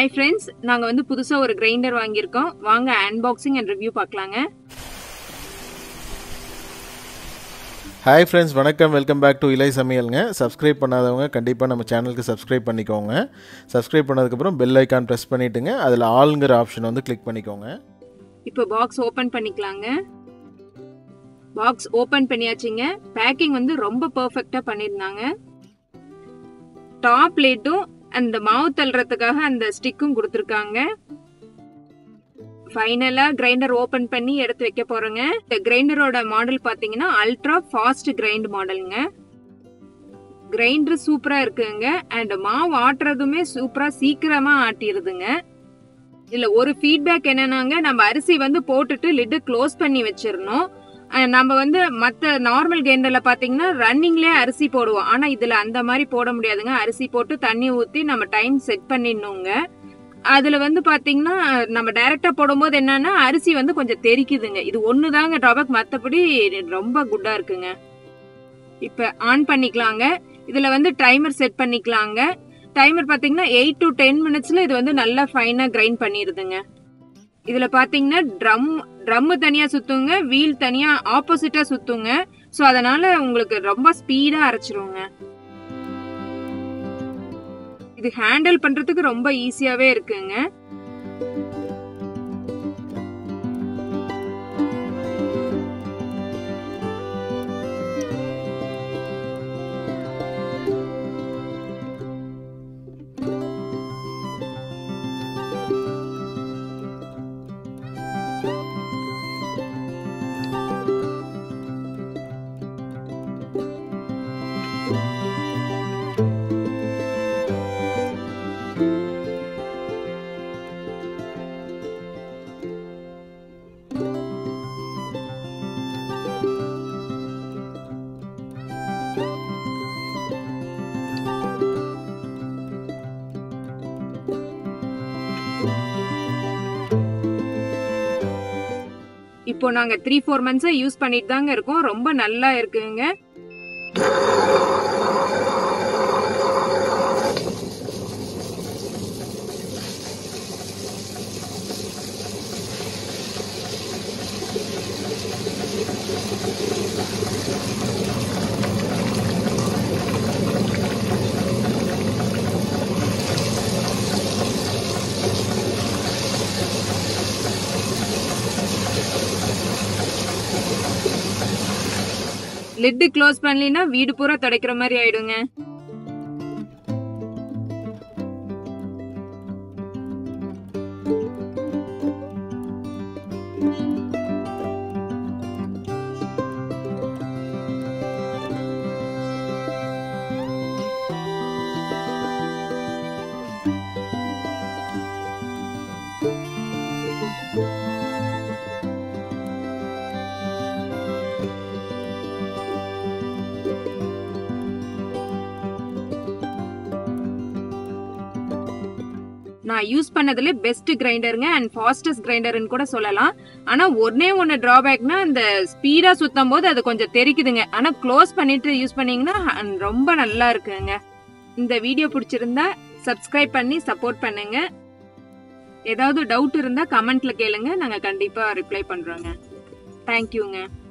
hi friends நாங்கள் வந்து புதுசாக ஒரு கிரைண்டர் வாங்கியிருக்கோம் வாங்க அன்பாக்சிங் அண்ட் ரிவ்யூ பார்க்கலாங்க ஹாய் ஃப்ரெண்ட்ஸ் வணக்கம் வெல்கம் பேக் டு இலை சமையலுங்க சப்ஸ்கிரைப் பண்ணாதவங்க கண்டிப்பாக நம்ம சேனலுக்கு சப்ஸ்கிரைப் பண்ணிக்கோங்க சப்ஸ்கிரைப் பண்ணதுக்கப்புறம் பெல் ஐக்கான் ப்ரெஸ் பண்ணிவிட்டுங்க அதில் ஆளுங்கிற ஆப்ஷன் வந்து கிளிக் பண்ணிக்கோங்க இப்போ பாக்ஸ் ஓப்பன் பண்ணிக்கலாங்க பாக்ஸ் ஓப்பன் பண்ணியாச்சுங்க பேக்கிங் வந்து ரொம்ப பர்ஃபெக்டாக பண்ணியிருந்தாங்க டாப் லேட்டும் அந்த மாவு தள்ளுறதுக்காக அந்த ஸ்டிக்கும் கொடுத்துருக்காங்க ஃபைனலா கிரைண்டர் ஓபன் பண்ணி எடுத்து வைக்க போறோங்க இந்த கிரைண்டரோட மாடல் பாத்தீங்கன்னா அல்ட்ரா ஃபாஸ்ட் கிரைண்ட் மாடலுங்க கிரைண்டர் சூப்பரா இருக்குங்க அண்ட் மாவு ஆட்டுறதுமே சூப்பரா சீக்கிரமா ஆட்டிடுதுங்க இதுல ஒரு ஃபீட்பேக் என்னன்னாங்க நம்ம அரிசி வந்து போட்டுட்டு லிட்டு க்ளோஸ் பண்ணி வச்சிடணும் நம்ம வந்து மற்ற நார்மல் கிரைண்டர்ல பாத்தீங்கன்னா ரன்னிங்லேயே அரிசி போடுவோம் ஆனா இதுல அந்த மாதிரி போட முடியாதுங்க அரிசி போட்டு தண்ணி ஊத்தி நம்ம டைம் செட் பண்ணிடணுங்க அதுல வந்து பாத்தீங்கன்னா நம்ம டைரக்டா போடும்போது என்னன்னா அரிசி வந்து கொஞ்சம் தெரிக்குதுங்க இது ஒண்ணுதாங்க ட்ராபேக் மத்தபடி ரொம்ப குட்டா இருக்குங்க இப்ப ஆன் பண்ணிக்கலாங்க இதுல வந்து டைமர் செட் பண்ணிக்கலாங்க டைமர் பாத்தீங்கன்னா எயிட் டு டென் மினிட்ஸ்ல இது வந்து நல்லா ஃபைனா கிரைண்ட் பண்ணிருதுங்க இதுல பாத்தீங்கன்னா ட்ரம் ட்ரம் தனியா சுத்துங்க வீல் தனியா ஆப்போசிட்டா சுத்துங்க ஸோ அதனால உங்களுக்கு ரொம்ப ஸ்பீடா அரைச்சிருங்க இது ஹேண்டில் பண்றதுக்கு ரொம்ப ஈஸியாவே இருக்குங்க இப்போ நாங்க த்ரீ ஃபோர் மந்த்ஸா யூஸ் பண்ணிட்டு தாங்க இருக்கோம் ரொம்ப நல்லா இருக்குங்க லிட்டு க்ளோஸ் பண்ணலினா வீடு பூரா துடைக்கிற மாதிரி ஆயிடுங்க நான் யூஸ் பண்ணதுல பெஸ்ட் கிரைண்டருங்க அண்ட் ஃபாஸ்டஸ்ட் கிரைண்டர்னு கூட சொல்லலாம் ஆனா ஒன்னே ஒன்னு டிராபேக்னா அந்த ஸ்பீடா சுத்தும் போது அது கொஞ்சம் தெரிக்குதுங்க ஆனா க்ளோஸ் பண்ணிட்டு யூஸ் பண்ணீங்கன்னா ரொம்ப நல்லா இருக்குங்க இந்த வீடியோ பிடிச்சிருந்தா சப்ஸ்கிரைப் பண்ணி சப்போர்ட் பண்ணுங்க ஏதாவது டவுட் இருந்தா கமெண்ட்ல கேளுங்க நாங்க கண்டிப்பா ரிப்ளை பண்றோங்க தேங்க்யூங்க